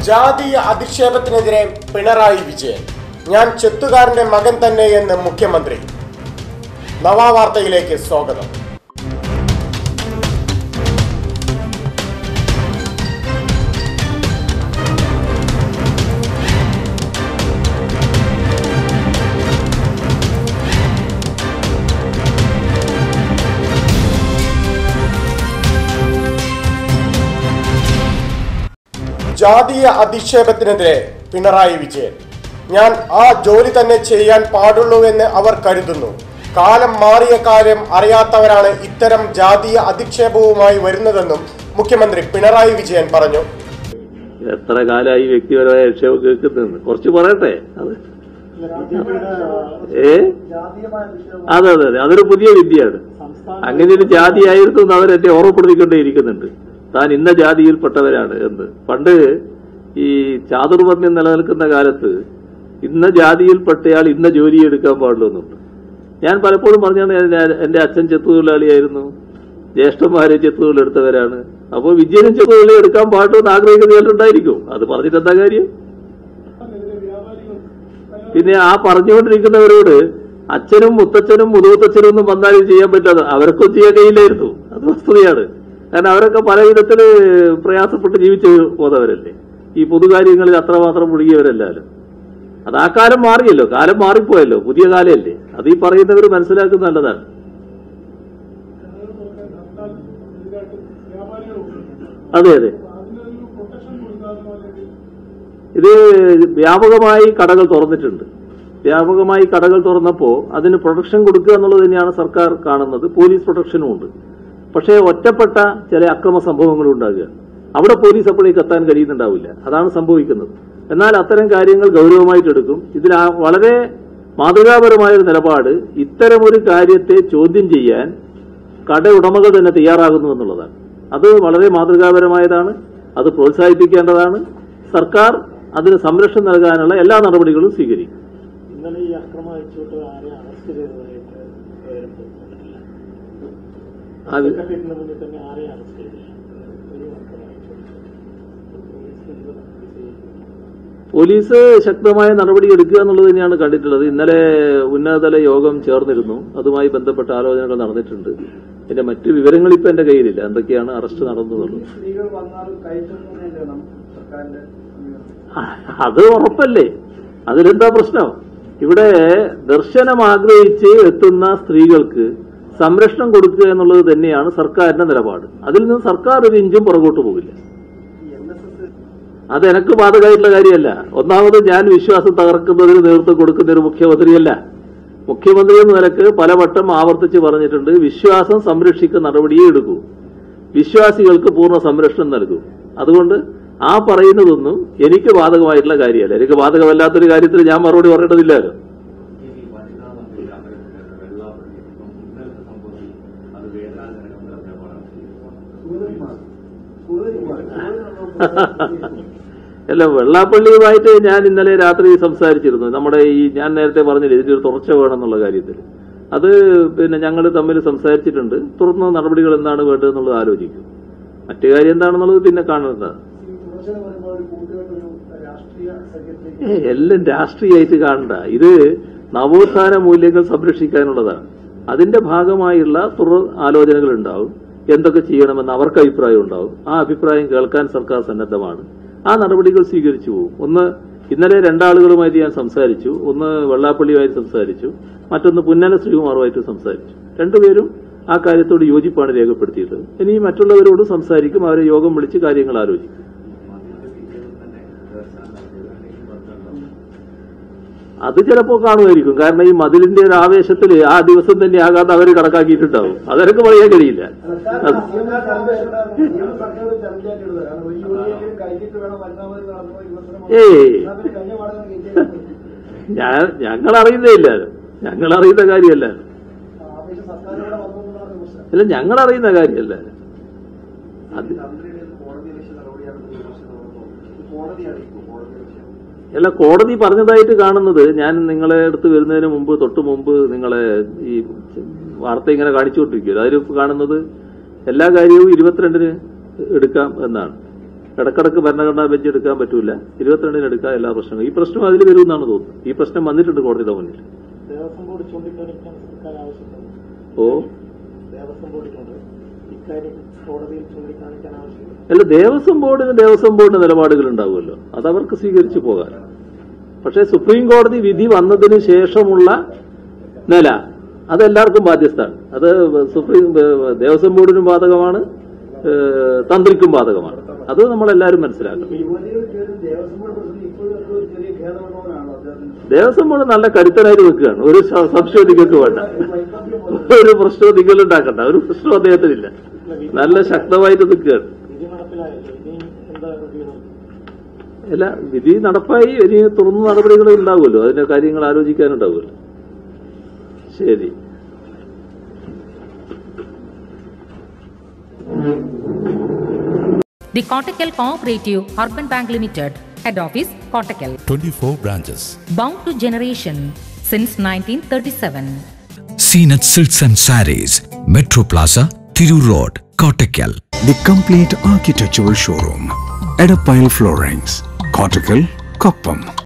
ജാതീയ അധിക്ഷേപത്തിനെതിരെ പിണറായി വിജയൻ ഞാൻ ചെത്തുകാരന്റെ മകൻ തന്നെ എന്ന് മുഖ്യമന്ത്രി നവാവാർത്തയിലേക്ക് സ്വാഗതം ജാതീയ അധിക്ഷേപത്തിനെതിരെ പിണറായി വിജയൻ ഞാൻ ആ ജോലി തന്നെ ചെയ്യാൻ പാടുള്ളൂവെന്ന് അവർ കരുതുന്നു കാലം മാറിയ കാര്യം അറിയാത്തവരാണ് ഇത്തരം ജാതീയ അധിക്ഷേപവുമായി വരുന്നതെന്നും മുഖ്യമന്ത്രി പിണറായി വിജയൻ പറഞ്ഞു എത്ര കാലമായി വ്യക്തിപരമായ ആക്ഷേപം കേൾക്കുന്നെന്ന് കുറച്ച് പറയട്ടെ അത് ഏ അതെ അതെ അതെ അതൊരു പുതിയ വിദ്യയാണ് അങ്ങനെ ഒരു ജാതിയായിരുന്നു എന്ന് അവരെന്നെ ഓർമ്മപ്പെടുത്തിക്കൊണ്ടേയിരിക്കുന്നുണ്ട് താൻ ഇന്ന ജാതിയിൽപ്പെട്ടവരാണ് എന്ന് പണ്ട് ഈ ചാതുർവർണ്ണ്യം നിലനിൽക്കുന്ന കാലത്ത് ഇന്ന ജാതിയിൽപ്പെട്ടയാൾ ഇന്ന ജോലി എടുക്കാൻ പാടുള്ളൂ എന്നുണ്ട് ഞാൻ പലപ്പോഴും പറഞ്ഞാണ് എന്റെ- എന്റെ അച്ഛൻ ചെത്തുതൊഴിലാളിയായിരുന്നു ജ്യേഷ്ഠന്മാരെ ചെത്തുതൊഴിലെടുത്തവരാണ് അപ്പോൾ വിജയനും ചെത്തുതൊഴിൽ എടുക്കാൻ പാടുമെന്ന് ആഗ്രഹിക്കുന്നവരുണ്ടായിരിക്കും അത് പറഞ്ഞിട്ട് എന്താ കാര്യം പിന്നെ ആ പറഞ്ഞുകൊണ്ടിരിക്കുന്നവരോട് അച്ഛനും മുത്തച്ഛനും മുതുമുത്തച്ഛനും ഒന്നും വന്നാൽ ഇത് ചെയ്യാൻ പറ്റാതെ അവർക്കും ചെയ്യാൻ കഴിയില്ലായിരുന്നു അത് വസ്തുതയാണ് കാരണം അവരൊക്കെ പല വിധത്തില് പ്രയാസപ്പെട്ട് ജീവിച്ചു പോന്നവരല്ലേ ഈ പൊതുകാര്യങ്ങളിൽ അത്രമാത്രം മുഴുകിയവരല്ലാലും അത് ആ കാലം മാറിയല്ലോ കാലം മാറിപ്പോയല്ലോ പുതിയ കാലമല്ലേ അത് ഈ പറയുന്നവർ മനസ്സിലാക്കുന്നത് നല്ലതാണ് അതെ അതെ ഇത് വ്യാപകമായി കടകൾ തുറന്നിട്ടുണ്ട് വ്യാപകമായി കടകൾ തുറന്നപ്പോ അതിന് പ്രൊട്ടക്ഷൻ കൊടുക്കുക എന്നുള്ളത് തന്നെയാണ് സർക്കാർ കാണുന്നത് പോലീസ് പ്രൊട്ടക്ഷനും ഉണ്ട് പക്ഷേ ഒറ്റപ്പെട്ട ചില അക്രമ സംഭവങ്ങൾ ഉണ്ടാകുക അവിടെ പോലീസ് അപ്പോഴേക്ക് എത്താൻ കഴിയുന്നുണ്ടാവില്ല അതാണ് സംഭവിക്കുന്നത് എന്നാൽ അത്തരം കാര്യങ്ങൾ ഗൗരവമായിട്ട് എടുക്കും ഇതിൽ ആ വളരെ മാതൃകാപരമായ ഒരു നിലപാട് ഇത്തരമൊരു കാര്യത്തെ ചോദ്യം ചെയ്യാൻ കട ഉടമകൾ തന്നെ തയ്യാറാകുന്നു എന്നുള്ളതാണ് അത് വളരെ മാതൃകാപരമായതാണ് അത് പ്രോത്സാഹിപ്പിക്കേണ്ടതാണ് സർക്കാർ അതിന് സംരക്ഷണം നൽകാനുള്ള എല്ലാ നടപടികളും സ്വീകരിക്കും ഇന്നലെ ഈ അക്രമം അയച്ചുകൊണ്ട് ആരെ അറസ്റ്റ് ചെയ്തതായിട്ട് വിവരം പുറത്തുവന്നിട്ടില്ല. അത് സെക്രട്ടേറിയറ്റിന് മുന്നിൽ തന്നെ ആരെയും അറസ്റ്റ് ചെയ്തില്ല ഒരു അക്രമം അയച്ചുകൊണ്ട് പോലീസ് എന്ത് നടപടി ചെയ്യും? പോലീസ് ശക്തമായ നടപടി എടുക്കുക എന്നുള്ളത് തന്നെയാണ് കണ്ടിട്ടുള്ളത് ഇന്നലെ ഉന്നതതല യോഗം ചേർന്നിരുന്നു അതുമായി ബന്ധപ്പെട്ട ആലോചനകൾ നടന്നിട്ടുണ്ട് ഇതിന്റെ മറ്റു വിവരങ്ങൾ ഇപ്പൊ എന്റെ കയ്യിലില്ല എന്തൊക്കെയാണ് അറസ്റ്റ് നടന്നതെന്നുള്ളത് സ്ത്രീകൾ വന്നാൽ കയറ്റുന്നതിന്റെ സർക്കാരിന്റെ സമീപനം അത് ഉറപ്പല്ലേ അതിലെന്താ പ്രശ്നം ഇവിടെ ദർശനം ആഗ്രഹിച്ച് എത്തുന്ന സ്ത്രീകൾക്ക് സംരക്ഷണം കൊടുക്കുക എന്നുള്ളത് തന്നെയാണ് സർക്കാരിന്റെ നിലപാട് അതിൽ നിന്ന് സർക്കാർ ഒരു ഇഞ്ചും പുറകോട്ട് പോകില്ല എൻ എസ് എസ് അത് എനക്ക് ബാധകമായിട്ടുള്ള കാര്യമല്ല ഒന്നാമത് ഞാൻ വിശ്വാസം തകർക്കുന്നതിന് നേതൃത്വം കൊടുക്കുന്ന ഒരു മുഖ്യമന്ത്രിയല്ല മുഖ്യമന്ത്രി എന്ന നിലക്ക് പലവട്ടം ആവർത്തിച്ച് പറഞ്ഞിട്ടുണ്ട് വിശ്വാസം സംരക്ഷിക്കുന്ന നടപടിയേ എടുക്കൂ വിശ്വാസികൾക്ക് പൂർണ്ണ സംരക്ഷണം നൽകൂ അതുകൊണ്ട് ആ പറയുന്നതൊന്നും എനിക്ക് ബാധകമായിട്ടുള്ള കാര്യമല്ല എനിക്ക് ബാധകമല്ലാത്തൊരു കാര്യത്തിൽ ഞാൻ മറുപടി പറയേണ്ടതില്ലല്ലോ അല്ല വെള്ളാപ്പള്ളിയുമായിട്ട് ഞാൻ ഇന്നലെ രാത്രി സംസാരിച്ചിരുന്നു നമ്മുടെ ഈ ഞാൻ നേരത്തെ പറഞ്ഞില്ലേ ഇതിന്റെ ഒരു തുടർച്ച വേണമെന്നുള്ള കാര്യത്തിൽ അത് പിന്നെ ഞങ്ങൾ തമ്മിൽ സംസാരിച്ചിട്ടുണ്ട് തുടർന്ന് നടപടികൾ എന്താണ് വേണ്ടതെന്നുള്ളത് ആലോചിക്കും മറ്റു കാര്യം എന്താണെന്നുള്ളത് പിന്നെ കാണുന്നതാണ് തുടർച്ച പറയുമ്പോൾ ഒരു കൂട്ടുകെട്ടൊരു രാഷ്ട്രീയ സഖ്യത്തിലേക്ക് ഏ, എല്ലാം രാഷ്ട്രീയമായിട്ട് കാണണ്ട ഇത് നവോത്ഥാന മൂല്യങ്ങൾ സംരക്ഷിക്കാനുള്ളതാണ് അതിന്റെ ഭാഗമായുള്ള തുടർ ആലോചനകൾ ഉണ്ടാവും എന്തൊക്കെ ചെയ്യണമെന്ന് അവർക്ക് അഭിപ്രായം ഉണ്ടാവും ആ അഭിപ്രായം കേൾക്കാൻ സർക്കാർ സന്നദ്ധമാണ് ആ നടപടികൾ സ്വീകരിച്ചു പോകും ഒന്ന് ഇന്നലെ രണ്ടാളുകളുമായിട്ട് ഞാൻ സംസാരിച്ചു ഒന്ന് വെള്ളാപ്പള്ളിയുമായിട്ട് സംസാരിച്ചു മറ്റൊന്ന് പുന്നല ശ്രീകുമാറുമായിട്ട് സംസാരിച്ചു രണ്ടുപേരും ആ കാര്യത്തോട് യോജിപ്പാണ് രേഖപ്പെടുത്തിയിട്ടുള്ളത് ഇനി മറ്റുള്ളവരോട് സംസാരിക്കും അവരെ യോഗം വിളിച്ച് കാര്യങ്ങൾ ആലോചിക്കും അത് ചിലപ്പോ കാണുമായിരിക്കും കാരണം ഈ മതിലിന്റെ ഒരു ആവേശത്തിൽ ആ ദിവസം തന്നെ ആകാതെ അവർ കണക്കാക്കിയിട്ടുണ്ടാവും അതെനിക്ക് പറയാൻ കഴിയില്ല അത് ഏയ് ഞാൻ ഞങ്ങൾ അറിയുന്നേ ഇല്ല ഞങ്ങൾ അറിയുന്ന കാര്യമല്ല അല്ല ഞങ്ങൾ അറിയുന്ന കാര്യമല്ല അത് അല്ല കോടതി പറഞ്ഞതായിട്ട് കാണുന്നത് ഞാൻ നിങ്ങളെ അടുത്ത് വരുന്നതിന് മുമ്പ് തൊട്ട് മുമ്പ് നിങ്ങളെ ഈ വാർത്ത ഇങ്ങനെ കാണിച്ചുകൊണ്ടിരിക്കുകയല്ലോ അതിൽ കാണുന്നത് എല്ലാ കാര്യവും ഇരുപത്തിരണ്ടിന് എടുക്കാം എന്നാണ് ഇടക്കിടക്ക് ഭരണഘടനാ ബെഞ്ച് എടുക്കാൻ പറ്റൂല ഇരുപത്തിരണ്ടിന് എടുക്കാൻ എല്ലാ പ്രശ്നങ്ങളും ഈ പ്രശ്നം അതിൽ വരുമെന്നാണ് തോന്നുന്നത് ഈ പ്രശ്നം വന്നിട്ടുണ്ട് കോടതിയുടെ മുന്നിൽ ദേവസ്വം ബോർഡ് ചൂണ്ടിക്കാണിക്കാൻ സർക്കാർ ആവശ്യപ്പെടുന്നു ഓ ദേവസ്വം ബോർഡിനോട് ഇക്കാര്യം കോടതിയിൽ ചൂണ്ടിക്കാണിക്കാൻ ആവശ്യമില്ല അല്ല ദേവസ്വം ബോർഡിന് ദേവസ്വം ബോർഡിന് നിലപാടുകൾ ഉണ്ടാവുമല്ലോ അത് അവർക്ക് സ്വീകരിച്ചു പോകാൻ പക്ഷേ സുപ്രീം കോടതി വിധി വന്നതിന് ശേഷമുള്ള നില അതെല്ലാവർക്കും ബാധ്യസ്ഥമാണ് അത് സുപ്രീം ദേവസ്വം ബോർഡിനും ബാധകമാണ് ഏഹ് തന്ത്രിക്കും ബാധകമാണ് അത് നമ്മളെല്ലാവരും മനസ്സിലാക്കണം ദേവസ്വം ബോർഡ് നല്ല കരുത്തനായിട്ട് നിൽക്കുകയാണ് ഒരു സ- സംശയവും നിങ്ങൾക്ക് വേണ്ട ഒരു പ്രശ്നവും നിങ്ങൾ ഉണ്ടാക്കണ്ട ഒരു പ്രശ്നവും അദ്ദേഹത്തിനില്ല നല്ല ശക്തമായിട്ട് നിൽക്കുകയാണ് വിധി നടപ്പിലായല്ലോ ഇനി എന്താ റിവ്യൂ അല്ല വിധി നടപ്പായി ഇനി തുറന്ന നടപടികൾ ഉണ്ടാവുമല്ലോ അതിന്റെ കാര്യങ്ങൾ ആലോചിക്കാനുണ്ടാവുമല്ലോ ശരി The Kottakkal Cooperative Urban Bank Limited, Head Office, Kottakkal. 24 branches. Bound to generation since 1937. Seenat Silks and Saris, Metro Plaza, Thiru Road, Kottakkal. The complete architectural showroom. Edapile Floorings. Cortical, Koppam.